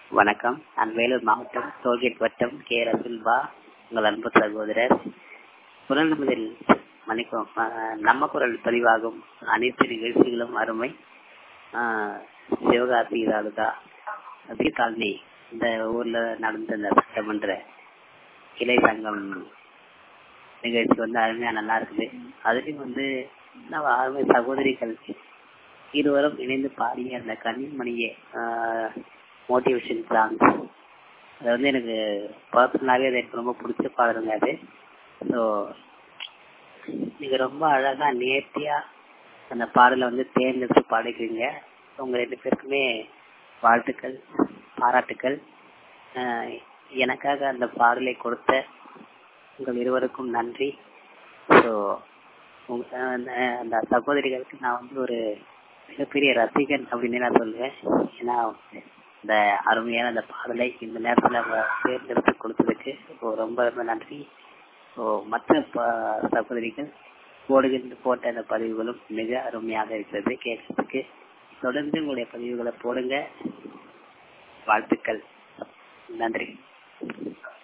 வணக்கம் நான் வேலூர் மாவட்டம் டோல்கேட் வட்டம் கே ரசுல்பா உங்கள் அன்பு சகோதரர் குரல் முதல் மன்னிக்கும் ஆஹ் நம்ம குரல் பதிவாகும் அனைத்து நிகழ்ச்சிகளும் அருமை ஆஹ் சிவகாசி தாலுகா அதே காலனி இந்த ஊர்ல நடந்த இந்த சட்டமன்ற கிளை சங்கம் நிகழ்ச்சி வந்து அருமையா நல்லா இருக்குது அதுலயும் வந்து நம்ம அருமை சகோதரிகள் இருவரும் இணைந்து பாடிய அந்த கன்னிமணியே மோட்டிவேஷன் சாங்ஸ் அது வந்து எனக்கு பர்சனலாகவே அது எனக்கு ரொம்ப பிடிச்ச பாடலுங்க அது ஸோ நீங்க ரொம்ப அழகா நேர்த்தியா அந்த பாடலை வந்து தேர்ந்தெடுத்து பாடிக்கிறீங்க உங்க ரெண்டு பேருக்குமே வாழ்த்துக்கள் பாராட்டுக்கள் ஆஹ் எனக்காக அந்த பாடலை கொடுத்த உங்கள் இருவருக்கும் நன்றி ஸோ அந்த சகோதரிகளுக்கு நான் வந்து ஒரு மிகப்பெரிய ரசிகன் அப்படின்னு நான் சொல்லுவேன் ஏன்னா இந்த அருமையான அந்த பாடலை இந்த நேரத்தில் அவங்க தேர்ந்தெடுத்து கொடுத்ததுக்கு ரொம்ப ரொம்ப நன்றி ஸோ மற்ற சகோதரிகள் போடுகின்ற போட்ட அந்த பதிவுகளும் மிக அருமையாக இருக்கிறது கேட்கறதுக்கு தொடர்ந்து உங்களுடைய பதிவுகளை போடுங்க வாழ்த்துக்கள் நன்றி